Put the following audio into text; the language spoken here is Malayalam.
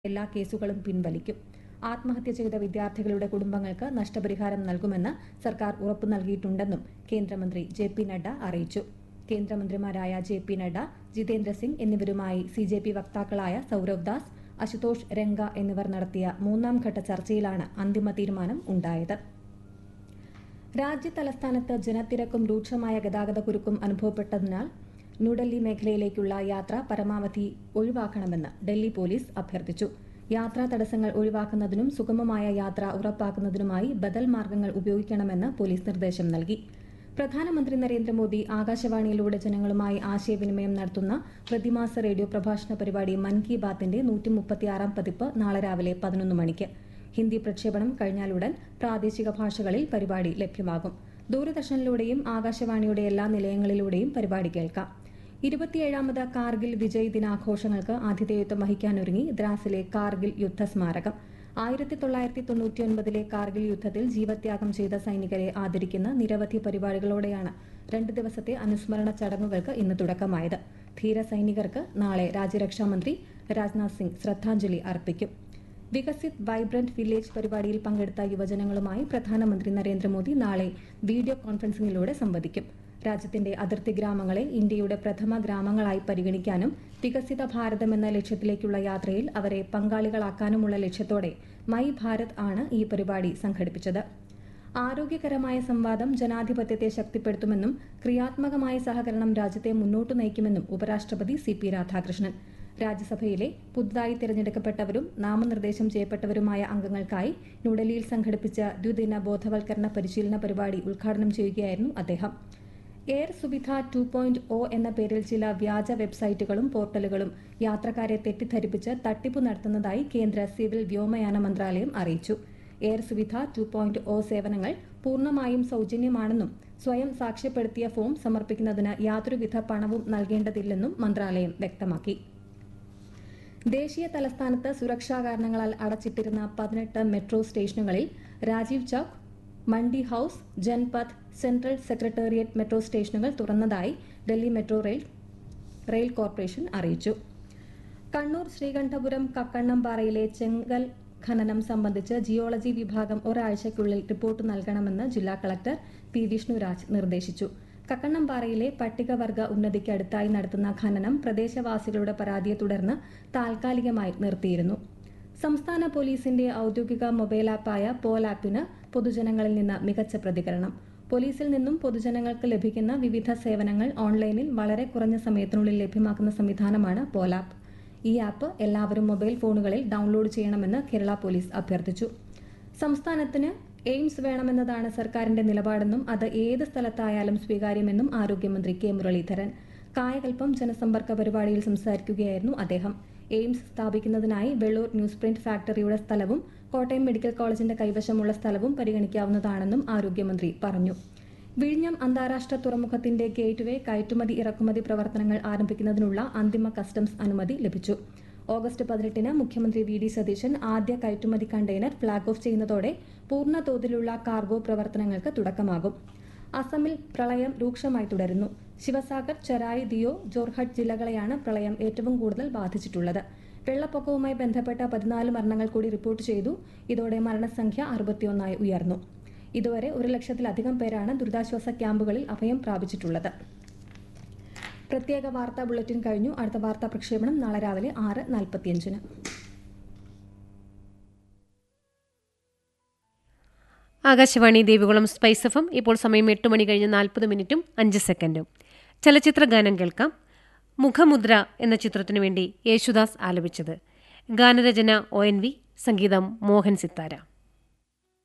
എല്ലാ കേസുകളും പിൻവലിക്കും ആത്മഹത്യ ചെയ്ത വിദ്യാർത്ഥികളുടെ കുടുംബങ്ങൾക്ക് നഷ്ടപരിഹാരം നൽകുമെന്ന് സർക്കാർ ഉറപ്പു നൽകിയിട്ടുണ്ടെന്നും കേന്ദ്രമന്ത്രി ജെ പി നഡ്ഡ അറിയിച്ചു കേന്ദ്രമന്ത്രിമാരായ ജെ പി നഡ്ഡ ജിതേന്ദ്ര സിംഗ് എന്നിവരുമായി സി ജെ പി വക്താക്കളായ സൌരവ് ദാസ് അശുതോഷ് രംഗ എന്നിവർ നടത്തിയ മൂന്നാം ഘട്ട ചർച്ചയിലാണ് അന്തിമ തീരുമാനം ഉണ്ടായത് രാജ്യതലസ്ഥാനത്ത് ജനത്തിരക്കും രൂക്ഷമായ ഗതാഗതക്കുരുക്കും അനുഭവപ്പെട്ടതിനാൽ ന്യൂഡൽഹി മേഖലയിലേക്കുള്ള യാത്ര പരമാവധി ഒഴിവാക്കണമെന്ന് ഡൽഹി പോലീസ് അഭ്യർത്ഥിച്ചു യാത്രാ തടസ്സങ്ങൾ ഒഴിവാക്കുന്നതിനും സുഗമമായ യാത്ര ഉറപ്പാക്കുന്നതിനുമായി ബദൽ മാർഗങ്ങൾ ഉപയോഗിക്കണമെന്ന് പോലീസ് നിർദ്ദേശം നൽകി പ്രധാനമന്ത്രി നരേന്ദ്രമോദി ആകാശവാണിയിലൂടെ ജനങ്ങളുമായി ആശയവിനിമയം നടത്തുന്ന പ്രതിമാസ റേഡിയോ പ്രഭാഷണ പരിപാടി മൻ കി ബാത്തിന്റെ നൂറ്റി മുപ്പത്തിയാറാം പതിപ്പ് നാളെ രാവിലെ പതിനൊന്ന് മണിക്ക് ഹിന്ദി പ്രക്ഷേപണം കഴിഞ്ഞാലുടൻ പ്രാദേശിക ഭാഷകളിൽ പരിപാടി ലഭ്യമാകും ദൂരദർശനിലൂടെയും ആകാശവാണിയുടെ എല്ലാ നിലയങ്ങളിലൂടെയും പരിപാടി കേൾക്കാം ഇരുപത്തിയേഴാമത് കാർഗിൽ വിജയ് ദിനാഘോഷങ്ങൾക്ക് ആതിഥേയത്വം വഹിക്കാനൊരുങ്ങി ദ്രാസിലെ കാർഗിൽ യുദ്ധസ്മാരകം ആയിരത്തി തൊള്ളായിരത്തി തൊണ്ണൂറ്റിയൊൻപതിലെ കാർഗിൽ യുദ്ധത്തിൽ ജീവത്യാഗം ചെയ്ത സൈനികരെ ആദരിക്കുന്ന നിരവധി പരിപാടികളോടെയാണ് രണ്ട് ദിവസത്തെ അനുസ്മരണ ചടങ്ങുകൾക്ക് ഇന്ന് തുടക്കമായത് ധീര സൈനികർക്ക് നാളെ രാജ്യരക്ഷാമന്ത്രി രാജ്നാഥ് സിംഗ് ശ്രദ്ധാഞ്ജലി അർപ്പിക്കും വികസിത് വൈബ്രന്റ് വില്ലേജ് പരിപാടിയിൽ പങ്കെടുത്ത യുവജനങ്ങളുമായി പ്രധാനമന്ത്രി നരേന്ദ്രമോദി നാളെ വീഡിയോ കോൺഫറൻസിംഗിലൂടെ സംവദിക്കും രാജ്യത്തിന്റെ അതിർത്തി ഗ്രാമങ്ങളെ ഇന്ത്യയുടെ പ്രഥമ ഗ്രാമങ്ങളായി പരിഗണിക്കാനും വികസിത ഭാരതം എന്ന ലക്ഷ്യത്തിലേക്കുള്ള യാത്രയിൽ അവരെ പങ്കാളികളാക്കാനുമുള്ള ലക്ഷ്യത്തോടെ മൈ ഭാരത് ആണ് ഈ പരിപാടി സംഘടിപ്പിച്ചത് ആരോഗ്യകരമായ സംവാദം ജനാധിപത്യത്തെ ശക്തിപ്പെടുത്തുമെന്നും ക്രിയാത്മകമായ സഹകരണം രാജ്യത്തെ മുന്നോട്ട് നയിക്കുമെന്നും ഉപരാഷ്ട്രപതി സി പി രാധാകൃഷ്ണൻ രാജ്യസഭയിലെ പുതുതായി തിരഞ്ഞെടുക്കപ്പെട്ടവരും നാമനിർദ്ദേശം ചെയ്യപ്പെട്ടവരുമായ അംഗങ്ങൾക്കായി ന്യൂഡൽഹിയിൽ സംഘടിപ്പിച്ച ദ്വിദിന ബോധവൽക്കരണ പരിശീലന പരിപാടി ഉദ്ഘാടനം ചെയ്യുകയായിരുന്നു അദ്ദേഹം air Suvidha two point O എന്ന പേരിൽ ചില വ്യാജ വെബ്സൈറ്റുകളും പോർട്ടലുകളും യാത്രക്കാരെ തെറ്റിദ്ധരിപ്പിച്ച് തട്ടിപ്പ് നടത്തുന്നതായി കേന്ദ്ര സിവിൽ വ്യോമയാന മന്ത്രാലയം അറിയിച്ചു air Suvidha two point O സേവനങ്ങൾ പൂർണ്ണമായും സൌജന്യമാണെന്നും സ്വയം സാക്ഷ്യപ്പെടുത്തിയ ഫോം സമർപ്പിക്കുന്നതിന് യാതൊരുവിധ പണവും നൽകേണ്ടതില്ലെന്നും മന്ത്രാലയം വ്യക്തമാക്കി ദേശീയ തലസ്ഥാനത്ത് സുരക്ഷാ കാരണങ്ങളാൽ അടച്ചിട്ടിരുന്ന പതിനെട്ട് മെട്രോ സ്റ്റേഷനുകളിൽ Rajiv Chowk Mandi house Janpath central secretariat metro സ്റ്റേഷനുകൾ തുറന്നതായി Delhi metro rail rail corporation അറിയിച്ചു കണ്ണൂർ ശ്രീകണ്ഠപുരം കക്കണ്ണംപാറയിലെ ചെങ്കൽ ഖനനം സംബന്ധിച്ച് ജിയോളജി വിഭാഗം ഒരാഴ്ചയ്ക്കുള്ളിൽ റിപ്പോർട്ട് നൽകണമെന്ന് ജില്ലാ കളക്ടർ പി വിഷ്ണുരാജ് നിർദ്ദേശിച്ചു കക്കണ്ണംപാറയിലെ പട്ടികവർഗ ഉന്നതിക്ക് അടുത്തായി നടത്തുന്ന ഖനനം പ്രദേശവാസികളുടെ പരാതിയെ തുടർന്ന് താൽക്കാലികമായി നിർത്തിയിരുന്നു സംസ്ഥാന പോലീസിന്റെ ഔദ്യോഗിക മൊബൈൽ ആപ്പായ പോൽ ആപ്പിന് പൊതുജനങ്ങളിൽ നിന്ന് മികച്ച പ്രതികരണം പോലീസിൽ നിന്നും പൊതുജനങ്ങൾക്ക് ലഭിക്കുന്ന വിവിധ സേവനങ്ങൾ ഓൺലൈനിൽ വളരെ കുറഞ്ഞ സമയത്തിനുള്ളിൽ ലഭ്യമാക്കുന്ന സംവിധാനമാണ് പോൽ ആപ്പ് ഈ ആപ്പ് എല്ലാവരും മൊബൈൽ ഫോണുകളിൽ ഡൗൺലോഡ് ചെയ്യണമെന്ന് കേരള പോലീസ് അഭ്യർത്ഥിച്ചു സംസ്ഥാനത്തിന് എയിംസ് വേണമെന്നതാണ് സർക്കാരിന്റെ നിലപാടെന്നും അത് ഏത് സ്ഥലത്തായാലും സ്വീകാര്യമെന്നും ആരോഗ്യമന്ത്രി കെ മുരളീധരൻ കായകൽപ്പം ജനസമ്പർക്ക പരിപാടിയിൽ സംസാരിക്കുകയായിരുന്നു അദ്ദേഹം എയിംസ് സ്ഥാപിക്കുന്നതിനായി വെള്ളൂർ ന്യൂസ് പ്രിന്റ് ഫാക്ടറിയുടെ സ്ഥലവും കോട്ടയം മെഡിക്കൽ കോളേജിന്റെ കൈവശമുള്ള സ്ഥലവും പരിഗണിക്കാവുന്നതാണെന്നും ആരോഗ്യമന്ത്രി പറഞ്ഞു വിഴിഞ്ഞം അന്താരാഷ്ട്ര തുറമുഖത്തിന്റെ ഗേറ്റ്വേ കയറ്റുമതി ഇറക്കുമതി പ്രവർത്തനങ്ങൾ ആരംഭിക്കുന്നതിനുള്ള അന്തിമ കസ്റ്റംസ് അനുമതി ലഭിച്ചു ഓഗസ്റ്റ് പതിനെട്ടിന് മുഖ്യമന്ത്രി വി ഡി സതീശൻ ആദ്യ കയറ്റുമതി കണ്ടെയ്നർ ഫ്ളാഗ് ഓഫ് ചെയ്യുന്നതോടെ പൂർണ്ണ തോതിലുള്ള കാർഗോ പ്രവർത്തനങ്ങൾക്ക് തുടക്കമാകും അസമിൽ പ്രളയം രൂക്ഷമായി തുടരുന്നു ശിവസാഗർ ചെറായി ദിയോ ജോർഹട്ട് ജില്ലകളെയാണ് പ്രളയം ഏറ്റവും കൂടുതൽ ബാധിച്ചിട്ടുള്ളത് വെള്ളപ്പൊക്കവുമായി ബന്ധപ്പെട്ട പതിനാല് മരണങ്ങൾ കൂടി റിപ്പോർട്ട് ചെയ്തു ഇതോടെ മരണസംഖ്യ അറുപത്തിയൊന്നായി ഉയർന്നു ഇതുവരെ ഒരു ലക്ഷത്തിലധികം പേരാണ് ദുരിതാശ്വാസ ക്യാമ്പുകളിൽ അഭയം പ്രാപിച്ചിട്ടുള്ളത് പ്രത്യേക വാർത്താ ബുള്ളറ്റിൻ കഴിഞ്ഞു അടുത്ത വാർത്താ പ്രക്ഷേപണം നാളെ രാവിലെ ആറ് നാൽപ്പത്തിയഞ്ചിന് ആകാശവാണി ദേവികുളം സ്പൈസ് എഫം ഇപ്പോൾ സമയം എട്ട് മണി കഴിഞ്ഞ് നാൽപ്പത് മിനിറ്റും അഞ്ച് സെക്കൻഡും ചലച്ചിത്ര ഗാനം കേൾക്കാം മുഖമുദ്ര എന്ന ചിത്രത്തിനു വേണ്ടി യേശുദാസ് ആലപിച്ചത് ഗാനരചന ഒ എൻ വി സംഗീതം മോഹൻ സിത്താര